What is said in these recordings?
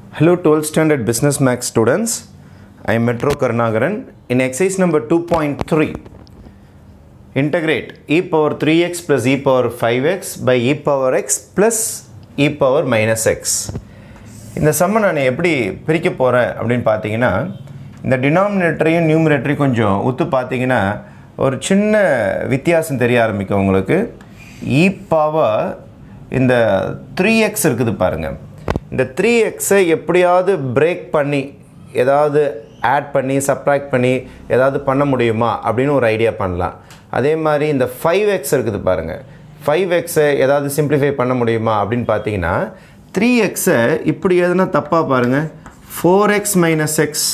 Hello 12th standard business max students. I am Metro Karnagaran. In exercise number 2.3, integrate e power 3x plus e power 5x by e power x plus e power minus x. இந்த சம்மை நான் எப்படி பிரிக்க போகிறேன் அப்படின்னு பார்த்தீங்கன்னா இந்த டினாமினேட்டரையும் நியூமினேட்டரையும் கொஞ்சம் உத்து பார்த்தீங்கன்னா ஒரு சின்ன வித்தியாசம் தெரிய ஆரம்பிக்கும் உங்களுக்கு இ பவர் இந்த த்ரீ எக்ஸ் இருக்குது பாருங்கள் இந்த த்ரீ எக்ஸை எப்படியாவது பிரேக் பண்ணி ஏதாவது ஆட் பண்ணி சப்ராக்ட் பண்ணி ஏதாவது பண்ண முடியுமா அப்படின்னு ஒரு ஐடியா பண்ணலாம் அதே மாதிரி இந்த ஃபைவ் எக்ஸ் இருக்குது பாருங்கள் ஃபைவ் எக்ஸை ஏதாவது சிம்பிளிஃபை பண்ண முடியுமா அப்படின்னு பார்த்தீங்கன்னா த்ரீ எக்ஸை இப்படி எதுனா தப்பாக பாருங்கள் ஃபோர் எக்ஸ் மைனஸ் எக்ஸ்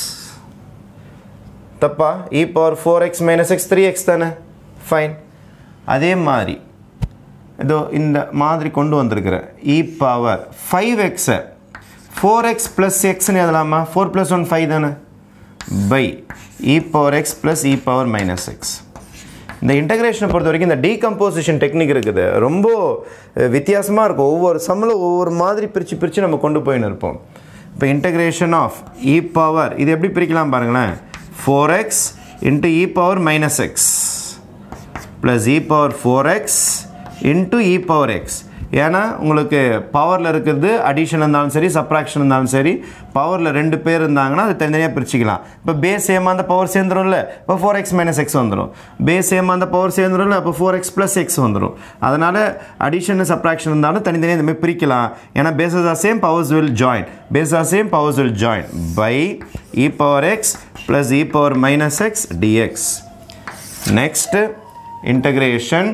தப்பா e power four x minus x three x தானே ஃபைன் அதே மாதிரி இதோ இந்த மாதிரி கொண்டு வந்திருக்கிறேன் இ பவர் ஃபைவ் எக்ஸை ஃபோர் எக்ஸ் ப்ளஸ் எக்ஸ்னு எழுதலாமா ஃபோர் ப்ளஸ் ஒன் ஃபைவ் தானே by e power x plus e power minus x இந்த இன்டகிரேஷனை பொறுத்த வரைக்கும் இந்த டீகம்போசிஷன் டெக்னிக் இருக்குது ரொம்ப வித்தியாசமாக இருக்கும் ஒவ்வொரு சம்மில் ஒவ்வொரு மாதிரி பிரித்து பிரித்து நம்ம கொண்டு போயின்னு இருப்போம் இப்போ இன்டகிரேஷன் ஆஃப் இ பவர் இது எப்படி பிரிக்கலாம் பாருங்களேன் four x into e power minus x plus e power four x into e power x ஏன்னா உங்களுக்கு பவரில் இருக்கிறது அடிஷன் இருந்தாலும் சரி சப்ராக்ஷன் இருந்தாலும் சரி பவரில் ரெண்டு பேர் இருந்தாங்கன்னா அது தனித்தனியாக பிரிச்சுக்கலாம் இப்போ பேஸ் சேமாக அந்த பவர் சேர்ந்துரும்ல இப்போ ஃபோர் எக்ஸ் மைனஸ் எக்ஸ் வந்துடும் பேஸ் சேமாக அந்த பவர் சேர்ந்துரும்ல அப்போ ஃபோர் எக்ஸ் ப்ளஸ் எக்ஸ் வந்துடும் அதனால் அடிஷன் சப்ராக்ஷன் இருந்தாலும் தனித்தனியாக இந்த மாதிரி பிரிக்கலாம் ஏன்னா bases are same powers will join base are same powers will join by e power x plus e power minus x dx next integration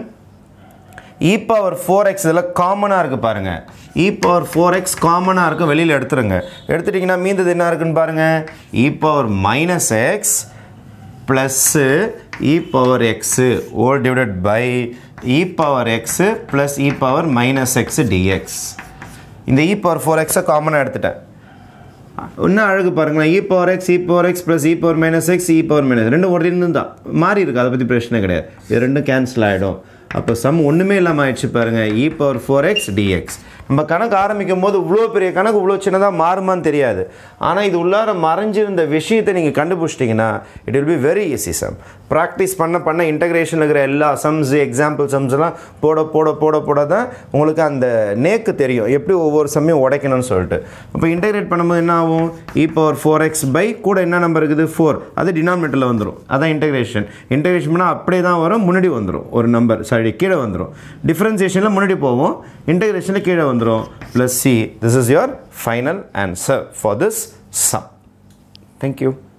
e power four x இதில் காமனாக இருக்குது பாருங்கள் இ பவர் ஃபோர் எக்ஸ் காமனாக இருக்கும் வெளியில் எடுத்துருங்க எடுத்துட்டிங்கன்னா மீந்தது என்ன இருக்குன்னு பாருங்கள் e power minus x plus e power x whole divided by e power x plus e power minus x dx இந்த இ பவர் ஃபோர் எக்ஸை காமனாக எடுத்துட்டேன் இன்னும் அழகு பாருங்களேன் e power x e power x plus e power minus x e power minus ரெண்டும் ஒரு ரெண்டு தான் மாறி இருக்குது அதை பற்றி பிரச்சனை கிடையாது இது ரெண்டும் கேன்சல் ஆகிடும் அப்போ சம் ஒன்றுமே இல்லாமல் ஆயிடுச்சு பாருங்கள் e power four x dx நம்ம கணக்கு ஆரம்பிக்கும் போது இவ்வளோ பெரிய கணக்கு இவ்வளோ சின்னதாக மாறுமான்னு தெரியாது ஆனால் இது உள்ளார மறைஞ்சிருந்த விஷயத்தை நீங்கள் கண்டுபிடிச்சிட்டிங்கன்னா it will be very easy some practice பண்ண பண்ண இன்டகிரேஷனில் இருக்கிற எல்லா சம்ஸ் எக்ஸாம்பிள் சம்ஸ் எல்லாம் போட போட போட போட தான் உங்களுக்கு அந்த நேக்கு தெரியும் எப்படி ஒவ்வொரு சம்மையும் உடைக்கணும்னு சொல்லிட்டு இப்போ இன்டகிரேட் பண்ணும்போது என்ன ஆகும் e power four x by கூட என்ன நம்பர் இருக்குது ஃபோர் அது டினாமினேட்டரில் வந்துடும் அதான் இன்டகிரேஷன் இன்டகிரேஷன் பண்ணால் அப்படியே தான் வரும் முன்னாடி வந்துடும் ஒரு நம்பர் சாரி கீழே வந்துடும் டிஃப்ரென்சியேஷனில் முன்னாடி போவோம் இன்டகிரேஷனில் கீழே வந்துடும் plus C. This is your final answer for this sum. Thank you.